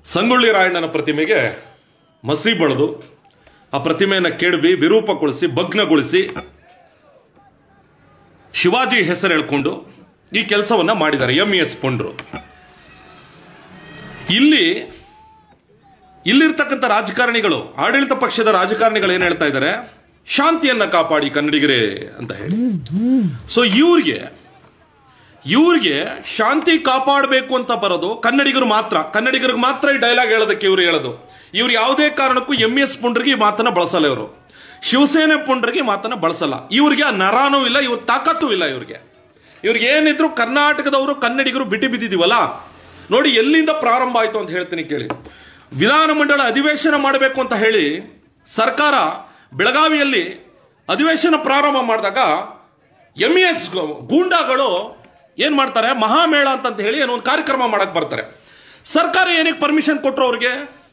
ಸಂಗೊಳ್ಳಿ ರಾಯಣ್ಣನ ಪ್ರತಿಮೆಗೆ ಮಸಿ ಬಳಿದು ಆ ಪ್ರತಿಮೆಯನ್ನು ಕೆಡವಿ ವಿರೂಪಗೊಳಿಸಿ ಭಗ್ನಗೊಳಿಸಿ ಶಿವಾಜಿ ಹೆಸರು ಹೇಳ್ಕೊಂಡು ಈ ಕೆಲಸವನ್ನ ಮಾಡಿದ್ದಾರೆ ಎಂ ಎಸ್ ಪುಂಡ್ರು ಇಲ್ಲಿ ಇಲ್ಲಿರ್ತಕ್ಕಂಥ ರಾಜಕಾರಣಿಗಳು ಆಡಳಿತ ಪಕ್ಷದ ರಾಜಕಾರಣಿಗಳು ಏನ್ ಹೇಳ್ತಾ ಇದ್ದಾರೆ ಶಾಂತಿಯನ್ನ ಕಾಪಾಡಿ ಕನ್ನಡಿಗರೇ ಅಂತ ಹೇಳಿ ಸೊ ಇವ್ರಿಗೆ ಇವ್ರಿಗೆ ಶಾಂತಿ ಕಾಪಾಡಬೇಕು ಅಂತ ಬರೋದು ಕನ್ನಡಿಗರು ಮಾತ್ರ ಕನ್ನಡಿಗರಿಗೆ ಮಾತ್ರ ಈ ಡೈಲಾಗ್ ಹೇಳೋದಕ್ಕೆ ಇವ್ರು ಹೇಳೋದು ಇವ್ರು ಯಾವುದೇ ಕಾರಣಕ್ಕೂ ಎಂ ಎಸ್ ಪುಂಡ್ರಿಗೆ ಈ ಮಾತನ್ನ ಬಳಸಲ್ಲ ಇವರು ಶಿವಸೇನೆ ಪುಂಡ್ರಿಗೆ ಈ ಮಾತನ್ನ ಬಳಸಲ್ಲ ಇವ್ರಿಗೆ ಆ ನರಾನೂ ಇಲ್ಲ ಇವ್ರ ತಾಕತ್ತೂ ಇಲ್ಲ ಇವ್ರಿಗೆ ಇವ್ರಿಗೆ ಏನಿದ್ರು ಕರ್ನಾಟಕದವರು ಕನ್ನಡಿಗರು ಬಿಟ್ಟು ಬಿದ್ದಿದೀವಲ್ಲ ನೋಡಿ ಎಲ್ಲಿಂದ ಪ್ರಾರಂಭ ಆಯ್ತು ಅಂತ ಹೇಳ್ತೀನಿ ಕೇಳಿ ವಿಧಾನಮಂಡಲ ಅಧಿವೇಶನ ಮಾಡಬೇಕು ಅಂತ ಹೇಳಿ ಸರ್ಕಾರ ಬೆಳಗಾವಿಯಲ್ಲಿ ಅಧಿವೇಶನ ಪ್ರಾರಂಭ ಮಾಡಿದಾಗ ಎಂ ಎಸ್ ಗೂಂಡಾಗಳು ಏನ್ ಮಾಡ್ತಾರೆ ಮಹಾಮೇಳ ಅಂತ ಹೇಳಿ ಏನೋ ಒಂದು ಕಾರ್ಯಕ್ರಮ ಮಾಡಕ್ ಬರ್ತಾರೆ ಸರ್ಕಾರ ಏನಕ್ಕೆ ಪರ್ಮಿಷನ್ ಕೊಟ್ಟರು ಅವ್ರಿಗೆ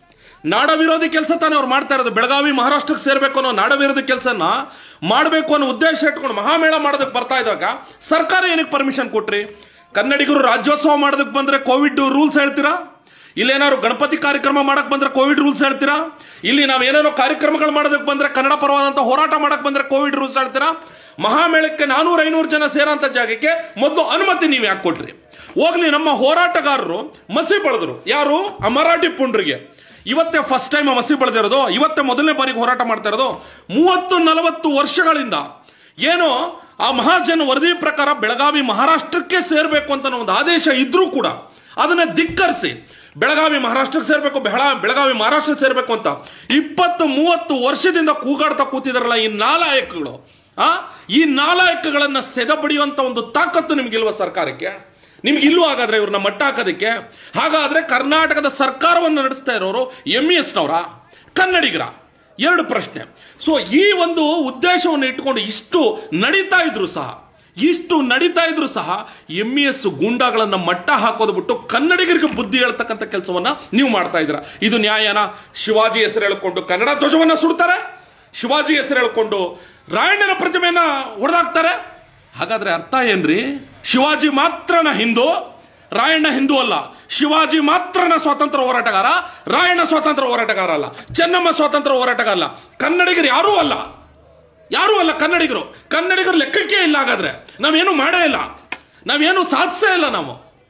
ನಾಡ ವಿರೋಧಿ ಕೆಲಸ ತಾನೇ ಅವ್ರು ಮಾಡ್ತಾ ಇರೋದು ಬೆಳಗಾವಿ ಮಹಾರಾಷ್ಟ್ರಕ್ಕೆ ಸೇರ್ಬೇಕು ಅನ್ನೋ ನಾಡ ವಿರೋಧಿ ಕೆಲಸನ ಮಾಡಬೇಕು ಅನ್ನೋ ಉದ್ದೇಶ ಇಟ್ಕೊಂಡು ಮಹಾಮೇಳ ಮಾಡೋದಕ್ಕೆ ಬರ್ತಾ ಇದ್ದಾಗ ಸರ್ಕಾರ ಏನಕ್ಕೆ ಪರ್ಮಿಷನ್ ಕೊಟ್ರಿ ಕನ್ನಡಿಗರು ರಾಜ್ಯೋತ್ಸವ ಮಾಡೋದಕ್ಕೆ ಬಂದ್ರೆ ಕೋವಿಡ್ ರೂಲ್ಸ್ ಹೇಳ್ತೀರಾ ಇಲ್ಲಿ ಏನಾದ್ರು ಗಣಪತಿ ಕಾರ್ಯಕ್ರಮ ಮಾಡಕ್ ಬಂದ್ರೆ ಕೋವಿಡ್ ರೂಲ್ಸ್ ಹೇಳ್ತೀರಾ ಇಲ್ಲಿ ನಾವ್ ಏನೇನೋ ಕಾರ್ಯಕ್ರಮಗಳು ಮಾಡೋದಕ್ಕೆ ಬಂದ್ರೆ ಕನ್ನಡ ಪರವಾದಂತ ಹೋರಾಟ ಮಾಡಕ್ ಬಂದ್ರೆ ಕೋವಿಡ್ ರೂಲ್ಸ್ ಹೇಳ್ತೀರಾ ಮಹಾಮೇಳಕ್ಕೆ ನಾನೂರ ಐನೂರು ಜನ ಸೇರೋಂಥ ಜಾಗಕ್ಕೆ ಮೊದಲು ಅನುಮತಿ ನೀವು ಯಾಕೆ ಕೊಟ್ರಿ ಹೋಗ್ಲಿ ನಮ್ಮ ಹೋರಾಟಗಾರರು ಮಸಿ ಬೆಳೆದ್ರು ಯಾರು ಆ ಮರಾಠಿ ಪುಂಡ್ರಿಗೆ ಇವತ್ತೇ ಫಸ್ಟ್ ಟೈಮ್ ಮಸಿ ಬೆಳೆದಿರೋದು ಇವತ್ತೇ ಮೊದಲನೇ ಬಾರಿಗೆ ಹೋರಾಟ ಮಾಡ್ತಾ ಇರೋದು ಮೂವತ್ತು ನಲವತ್ತು ವರ್ಷಗಳಿಂದ ಏನೋ ಆ ಮಹಾಜನ ವರದಿ ಪ್ರಕಾರ ಬೆಳಗಾವಿ ಮಹಾರಾಷ್ಟ್ರಕ್ಕೆ ಸೇರ್ಬೇಕು ಅಂತ ಒಂದು ಆದೇಶ ಇದ್ರೂ ಕೂಡ ಅದನ್ನ ಧಿಕ್ಕರಿಸಿ ಬೆಳಗಾವಿ ಮಹಾರಾಷ್ಟ್ರಕ್ಕೆ ಸೇರ್ಬೇಕು ಬೆಳ ಬೆಳಗಾವಿ ಮಹಾರಾಷ್ಟ್ರ ಸೇರ್ಬೇಕು ಅಂತ ಇಪ್ಪತ್ತು ಮೂವತ್ತು ವರ್ಷದಿಂದ ಕೂಗಾಡ್ತಾ ಕೂತಿದಾರಲ್ಲ ಈ ನಾಲಾಯಕಗಳು ಆ ಈ ನಾಲಾಯಕಗಳನ್ನ ಸೆದ ಬಡಿಯುವಂತ ಒಂದು ತಾಕತ್ತು ನಿಮ್ಗಿಲ್ವ ಸರ್ಕಾರಕ್ಕೆ ನಿಮ್ಗೆ ಇಲ್ವೋ ಹಾಗಾದ್ರೆ ಇವ್ರನ್ನ ಮಟ್ಟ ಹಾಕೋದಕ್ಕೆ ಹಾಗಾದ್ರೆ ಕರ್ನಾಟಕದ ಸರ್ಕಾರವನ್ನು ನಡೆಸ್ತಾ ಇರೋರು ಎಂ ಎಸ್ ನವರ ಕನ್ನಡಿಗರ ಎರಡು ಪ್ರಶ್ನೆ ಸೊ ಈ ಒಂದು ಉದ್ದೇಶವನ್ನು ಇಟ್ಕೊಂಡು ಇಷ್ಟು ನಡೀತಾ ಇದ್ರು ಸಹ ಇಷ್ಟು ನಡೀತಾ ಇದ್ರು ಸಹ ಎಂ ಎಸ್ ಗೂಂಡಾಗಳನ್ನ ಮಟ್ಟ ಹಾಕೋದು ಬಿಟ್ಟು ಕನ್ನಡಿಗರಿಗೆ ಬುದ್ಧಿ ಹೇಳ್ತಕ್ಕಂಥ ಕೆಲಸವನ್ನ ನೀವು ಮಾಡ್ತಾ ಇದ್ದೀರಾ ಇದು ನ್ಯಾಯನ ಶಿವಾಜಿ ಹೆಸರು ಹೇಳ್ಕೊಂಡು ಕನ್ನಡ ಧ್ವಜವನ್ನ ಸುಡ್ತಾರೆ ಶಿವಾಜಿ ಹೆಸರು ಹೇಳ್ಕೊಂಡು ರಾಯಣ್ಣನ ಪ್ರತಿಮೆಯನ್ನ ಹೊಡೆದಾಕ್ತಾರೆ ಹಾಗಾದ್ರೆ ಅರ್ಥ ಏನ್ರಿ ಶಿವಾಜಿ ಮಾತ್ರನ ಹಿಂದೂ ರಾಯಣ್ಣ ಹಿಂದೂ ಅಲ್ಲ ಶಿವಾಜಿ ಮಾತ್ರನ ಸ್ವಾತಂತ್ರ್ಯ ಹೋರಾಟಗಾರ ರಾಯಣ್ಣ ಸ್ವಾತಂತ್ರ್ಯ ಹೋರಾಟಗಾರ ಅಲ್ಲ ಚೆನ್ನಮ್ಮ ಸ್ವಾತಂತ್ರ್ಯ ಹೋರಾಟಗಾರ ಅಲ್ಲ ಕನ್ನಡಿಗರು ಯಾರೂ ಅಲ್ಲ ಯಾರೂ ಅಲ್ಲ ಕನ್ನಡಿಗರು ಕನ್ನಡಿಗರು ಲೆಕ್ಕಕ್ಕೆ ಇಲ್ಲ ಹಾಗಾದ್ರೆ ನಾವೇನು ಮಾಡೇ ಇಲ್ಲ ನಾವೇನು ಸಾಧಿಸೇ ಇಲ್ಲ ನಾವು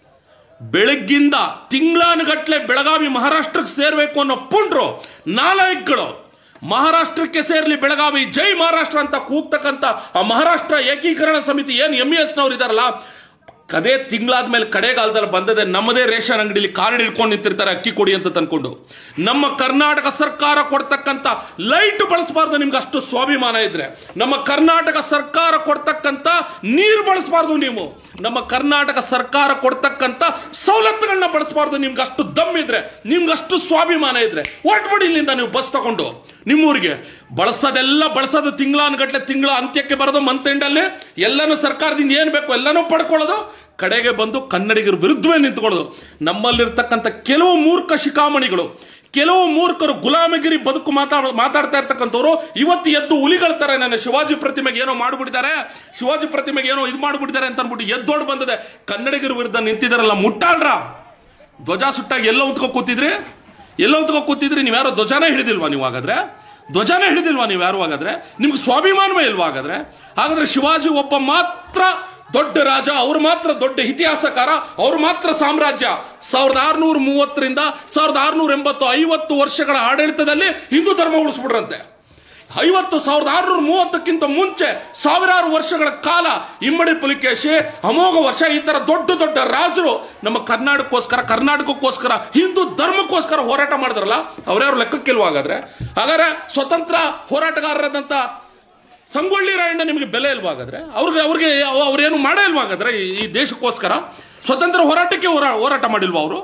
ಬೆಳಗ್ಗಿಂದ ತಿಂಗಳಾನುಗಟ್ಲೆ ಬೆಳಗಾವಿ ಮಹಾರಾಷ್ಟ್ರಕ್ಕೆ ಸೇರ್ಬೇಕು ಅನ್ನೋ ಪುಂಡ್ರು ನಾಲಾಯಕ್ಗಳು ಮಹಾರಾಷ್ಟ್ರಕ್ಕೆ ಸೇರ್ಲಿ ಬೆಳಗಾವಿ ಜೈ ಮಹಾರಾಷ್ಟ್ರ ಅಂತ ಕೂಗ್ತಕ್ಕಂತ ಆ ಮಹಾರಾಷ್ಟ್ರ ಏಕೀಕರಣ ಸಮಿತಿ ಏನು ಎಂ ಎಸ್ ನವ್ರು ಇದಾರಲ್ಲ ಕದೇ ತಿಂಗಳಾದ್ಮೇಲೆ ಕಡೆಗಾಲದಲ್ಲಿ ಬಂದದೆ ನಮ್ಮದೇ ರೇಷನ್ ಅಂಗಡಿಲಿ ಕಾರ್ಡ್ ಹಿಡ್ಕೊಂಡು ನಿಂತಿರ್ತಾರೆ ಅಕ್ಕಿ ಕೊಡಿ ಅಂತ ತಂದ್ಕೊಂಡು ನಮ್ಮ ಕರ್ನಾಟಕ ಸರ್ಕಾರ ಕೊಡ್ತಕ್ಕಂತ ಲೈಟ್ ಬಳಸಬಾರ್ದು ನಿಮ್ಗೆ ಅಷ್ಟು ಸ್ವಾಭಿಮಾನ ಇದ್ರೆ ನಮ್ಮ ಕರ್ನಾಟಕ ಸರ್ಕಾರ ಕೊಡ್ತಕ್ಕಂತ ನೀರು ಬಳಸಬಾರ್ದು ನೀವು ನಮ್ಮ ಕರ್ನಾಟಕ ಸರ್ಕಾರ ಕೊಡ್ತಕ್ಕಂತ ಸವಲತ್ತುಗಳನ್ನ ಬಳಸಬಾರ್ದು ನಿಮ್ಗೆ ಅಷ್ಟು ದಮ್ ಇದ್ರೆ ನಿಮ್ಗೆ ಅಷ್ಟು ಸ್ವಾಭಿಮಾನ ಇದ್ರೆ ಹೊರಟ್ಬಿಡಿ ಇಲ್ಲಿಂದ ನೀವು ಬಸ್ ತಗೊಂಡು ನಿಮ್ಮೂರಿಗೆ ಬಳಸೋದೆಲ್ಲ ಬಳಸೋದು ತಿಂಗಳಾನ್ಗಟ್ಲೆ ತಿಂಗಳ ಅಂತ್ಯಕ್ಕೆ ಬರೋದು ಮಂತ್ ಎಂಡಲ್ಲಿ ಎಲ್ಲನೂ ಸರ್ಕಾರದಿಂದ ಏನು ಬೇಕು ಎಲ್ಲನೂ ಪಡ್ಕೊಳ್ಳೋದು ಕಡೆಗೆ ಬಂದು ಕನ್ನಡಿಗರ ವಿರುದ್ಧವೇ ನಿಂತ್ಕೊಳ್ಳೋದು ನಮ್ಮಲ್ಲಿರ್ತಕ್ಕಂಥ ಕೆಲವು ಮೂರ್ಖ ಶಿಖಾಮಣಿಗಳು ಕೆಲವು ಮೂರ್ಖರು ಗುಲಾಮಗಿರಿ ಬದುಕು ಮಾತಾಡ ಮಾತಾಡ್ತಾ ಇರ್ತಕ್ಕಂಥವ್ರು ಇವತ್ತು ಎದ್ದು ಹುಲಿಗಳ್ತಾರೆ ನನ್ನ ಶಿವಾಜಿ ಪ್ರತಿಮೆಗೆ ಏನೋ ಮಾಡ್ಬಿಟ್ಟಿದ್ದಾರೆ ಶಿವಾಜಿ ಪ್ರತಿಮೆಗೆ ಏನೋ ಇದು ಮಾಡ್ಬಿಟ್ಟಿದ್ದಾರೆ ಅಂತ ಅನ್ಬಿಟ್ಟು ಎದ್ದೋಡ್ ಬಂದದೆ ಕನ್ನಡಿಗರ ವಿರುದ್ಧ ನಿಂತಿದಾರಲ್ಲ ಮುಟ್ಟಾಳ್ರ ಧ್ವಜ ಸುಟ್ಟಾಗ ಎಲ್ಲ ಉತ್ಕೋ ಕೂತಿದ್ರಿ ಎಲ್ಲ ಉತ್ಕೋ ಕೂತಿದ್ರಿ ನೀವು ಯಾರೋ ಧ್ವಜನೇ ಹಿಡಿದಿಲ್ವಾ ನೀವು ಹಾಗಾದ್ರೆ ಧ್ವಜನೇ ಹಿಡಿದಿಲ್ವಾ ನೀವು ಯಾರು ಹಾಗಾದ್ರೆ ನಿಮ್ಗೆ ಸ್ವಾಭಿಮಾನವೇ ಇಲ್ವಾ ಹಾಗಾದ್ರೆ ಹಾಗಾದ್ರೆ ಶಿವಾಜಿ ಒಬ್ಬ ಮಾತ್ರ ದೊಡ್ಡ ರಾಜ ಅವ್ರು ಮಾತ್ರ ದೊಡ್ಡ ಇತಿಹಾಸಕಾರ ಅವ್ರು ಮಾತ್ರ ಸಾಮ್ರಾಜ್ಯ ಸಾವಿರದ ಆರ್ನೂರ ಮೂವತ್ತರಿಂದ ಸಾವಿರದ ಆರ್ನೂರ ಎಂಬತ್ತು ಐವತ್ತು ವರ್ಷಗಳ ಆಡಳಿತದಲ್ಲಿ ಹಿಂದೂ ಧರ್ಮ ಉಳಿಸ್ಬಿಡ್ರಂತೆ ಐವತ್ತು ಸಾವಿರದ ಆರುನೂರ ಮೂವತ್ತಕ್ಕಿಂತ ಮುಂಚೆ ಸಾವಿರಾರು ವರ್ಷಗಳ ಕಾಲ ಇಮ್ಮಡಿ ಪುಲಿಕೇಶಿ ಅಮೋಘ ವರ್ಷ ಈ ತರ ದೊಡ್ಡ ದೊಡ್ಡ ರಾಜರು ನಮ್ಮ ಕರ್ನಾಟಕಕ್ಕೋಸ್ಕರ ಕರ್ನಾಟಕಕ್ಕೋಸ್ಕರ ಹಿಂದೂ ಧರ್ಮಕ್ಕೋಸ್ಕರ ಹೋರಾಟ ಮಾಡಿದ್ರಲ್ಲ ಅವ್ರ್ಯಾರು ಲೆಕ್ಕಕ್ಕಿಲ್ವ ಹಾಗಾದ್ರೆ ಹಾಗಾದ್ರೆ ಸ್ವತಂತ್ರ ಹೋರಾಟಗಾರರಾದಂಥ ಸಂಗೊಳ್ಳಿ ರಾಯಣ್ಣ ನಿಮಗೆ ಬೆಲೆ ಇಲ್ವಾ ಹಾಗಾದ್ರೆ ಅವ್ರಿಗೆ ಅವ್ರಿಗೆ ಅವ್ರೇನು ಮಾಡೇ ಇಲ್ವಾ ಹಾಗಾದ್ರೆ ಈ- ಈ ದೇಶಕ್ಕೋಸ್ಕರ ಸ್ವತಂತ್ರ ಹೋರಾಟಕ್ಕೆ ಹೋರಾ ಹೋರಾಟ ಮಾಡಿಲ್ವಾ ಅವರು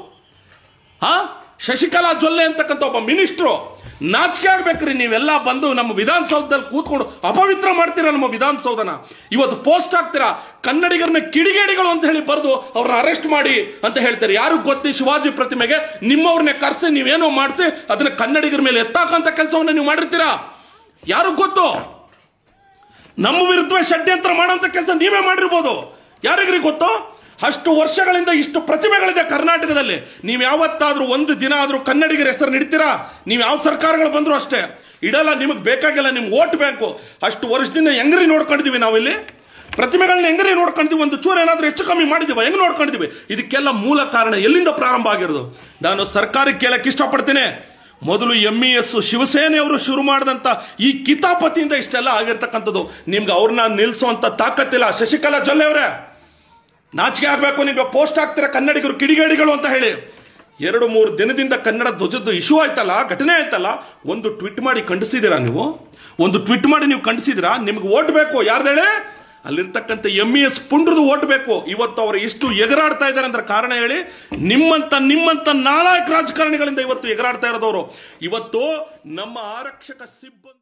ಹಾ ಶಶಿಕಲಾ ಜೊಲ್ಲೆ ಅಂತಕ್ಕಂಥ ಒಬ್ಬ ಮಿನಿಸ್ಟ್ರು ನಾಚಿಕೆ ಆಗ್ಬೇಕ್ರಿ ನೀವೆಲ್ಲ ಬಂದು ನಮ್ಮ ವಿಧಾನಸೌಧದಲ್ಲಿ ಕೂತ್ಕೊಂಡು ಅಪವಿತ್ರ ಮಾಡ್ತೀರಾ ನಮ್ಮ ವಿಧಾನಸೌಧನ ಇವತ್ತು ಪೋಸ್ಟ್ ಹಾಕ್ತೀರಾ ಕನ್ನಡಿಗರನ್ನ ಕಿಡಿಗೇಡಿಗಳು ಅಂತ ಹೇಳಿ ಬರೆದು ಅವ್ರನ್ನ ಅರೆಸ್ಟ್ ಮಾಡಿ ಅಂತ ಹೇಳ್ತಾರೆ ಯಾರು ಗೊತ್ತಿ ಶಿವಾಜಿ ಪ್ರತಿಮೆಗೆ ನಿಮ್ಮವ್ರನ್ನೇ ಕರೆಸಿ ನೀವೇನೋ ಮಾಡಿಸಿ ಅದನ್ನ ಕನ್ನಡಿಗರ ಮೇಲೆ ಎತ್ತಾಕಂತ ಕೆಲಸವನ್ನ ನೀವು ಮಾಡಿರ್ತೀರಾ ಯಾರು ಗೊತ್ತು ನಮ್ಮ ವಿರುದ್ಧ ಷಡ್ಯಂತ್ರ ಮಾಡೋಂಥ ಕೆಲಸ ನೀವೇ ಮಾಡಿರ್ಬೋದು ಯಾರಿಗ್ರಿ ಗೊತ್ತು ಅಷ್ಟು ವರ್ಷಗಳಿಂದ ಇಷ್ಟು ಪ್ರತಿಮೆಗಳಿದೆ ಕರ್ನಾಟಕದಲ್ಲಿ ನೀವು ಯಾವತ್ತಾದ್ರೂ ಒಂದು ದಿನ ಆದ್ರೂ ಕನ್ನಡಿಗರ ಹೆಸರು ಇಡ್ತೀರಾ ನೀವು ಯಾವ ಸರ್ಕಾರಗಳು ಬಂದ್ರು ಅಷ್ಟೇ ಇಡಲ್ಲ ನಿಮಗೆ ಬೇಕಾಗಿಲ್ಲ ನಿಮ್ಗೆ ಓಟ್ ಬ್ಯಾಂಕು ಅಷ್ಟು ವರ್ಷದಿಂದ ಹೆಂಗ್ರಿ ನೋಡ್ಕೊಂಡಿದೀವಿ ನಾವಿಲ್ಲಿ ಪ್ರತಿಮೆಗಳನ್ನ ಹೆಂಗ್ರಿ ನೋಡ್ಕೊಂಡಿದೀವಿ ಒಂದು ಚೂರು ಏನಾದ್ರೂ ಹೆಚ್ಚು ಕಮ್ಮಿ ಮಾಡಿದೀವ ಹೆಂಗ್ ನೋಡ್ಕೊಂಡಿದೀವಿ ಇದಕ್ಕೆಲ್ಲ ಮೂಲ ಕಾರಣ ಎಲ್ಲಿಂದ ಪ್ರಾರಂಭ ಆಗಿರೋದು ನಾನು ಸರ್ಕಾರಕ್ಕೆ ಕೇಳಕ್ ಇಷ್ಟಪಡ್ತೀನಿ ಮೊದಲು ಎಂ ಇ ಎಸ್ ಶಿವಸೇನೆಯವರು ಶುರು ಮಾಡಿದಂತ ಈ ಕಿತಾಪತಿಯಿಂದ ಇಷ್ಟೆಲ್ಲ ಆಗಿರ್ತಕ್ಕಂಥದ್ದು ನಿಮ್ಗೆ ಅವ್ರನ್ನ ನಿಲ್ಲಿಸುವಂತ ತಾಕತ್ತಿಲ್ಲ ಶಶಿಕಲಾ ಜೊಲ್ಲೆ ಅವರೇ ನಾಚಿಕೆ ಆಗ್ಬೇಕು ನೀವು ಪೋಸ್ಟ್ ಹಾಕ್ತೀರ ಕನ್ನಡಿಗರು ಕಿಡಿಗೇಡಿಗಳು ಅಂತ ಹೇಳಿ ಎರಡು ಮೂರು ದಿನದಿಂದ ಕನ್ನಡ ಧ್ವಜದ್ದು ಇಶ್ಯೂ ಆಯ್ತಲ್ಲ ಘಟನೆ ಆಯ್ತಲ್ಲ ಒಂದು ಟ್ವೀಟ್ ಮಾಡಿ ಖಂಡಿಸಿದ್ದೀರಾ ನೀವು ಒಂದು ಟ್ವೀಟ್ ಮಾಡಿ ನೀವು ಖಂಡಿಸಿದಿರಾ ನಿಮ್ಗೆ ಓಟ್ ಬೇಕು ಯಾರ್ದೇಳೆ ಅಲ್ಲಿರ್ತಕ್ಕಂಥ ಎಂ ಇ ಎಸ್ ಪುಂಡ್ರದು ಓಟ್ ಬೇಕು ಇವತ್ತು ಅವರು ಎಷ್ಟು ಎಗರಾಡ್ತಾ ಇದ್ದಾರೆ ಅಂದ್ರೆ ಕಾರಣ ಹೇಳಿ ನಿಮ್ಮಂತ ನಿಮ್ಮಂತ ನಾಲ್ಕು ರಾಜಕಾರಣಿಗಳಿಂದ ಇವತ್ತು ಎಗರಾಡ್ತಾ ಇರೋದವರು ಇವತ್ತು ನಮ್ಮ ಆರಕ್ಷಕ ಸಿಬ್ಬಂದಿ